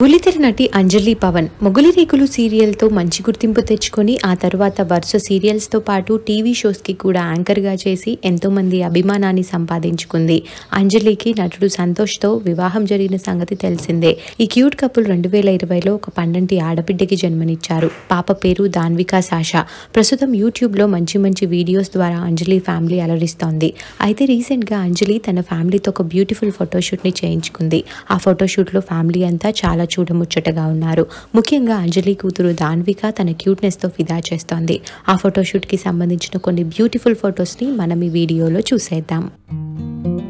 బుల్లితెర నటి అంజలి పవన్ మొగులి రేకులు సీరియల్తో మంచి గుర్తింపు తెచ్చుకొని ఆ తర్వాత వరుస సీరియల్స్తో పాటు టీవీ షోస్కి కూడా యాంకర్గా చేసి ఎంతో మంది అభిమానాన్ని సంపాదించుకుంది అంజలికి నటుడు సంతోష్తో వివాహం జరిగిన సంగతి తెలిసిందే ఈ క్యూట్ కపుల్ రెండు వేల ఇరవైలో ఒక పండంటి ఆడబిడ్డకి జన్మనిచ్చారు పాప పేరు దాన్వికా సాషా ప్రస్తుతం యూట్యూబ్లో మంచి మంచి వీడియోస్ ద్వారా అంజలి ఫ్యామిలీ అలరిస్తోంది అయితే రీసెంట్గా అంజలి తన ఫ్యామిలీతో ఒక బ్యూటిఫుల్ ఫోటోషూట్ని చేయించుకుంది ఆ ఫోటోషూట్లో ఫ్యామిలీ అంతా చాలా చూడముచ్చటగా ఉన్నారు ముఖ్యంగా అంజలి కూతురు దాన్విక తన క్యూట్నెస్తో ఫిదా చేస్తోంది ఆ ఫోటోషూట్కి సంబంధించిన కొన్ని బ్యూటిఫుల్ ఫొటోస్ని మనం ఈ వీడియోలో చూసేద్దాం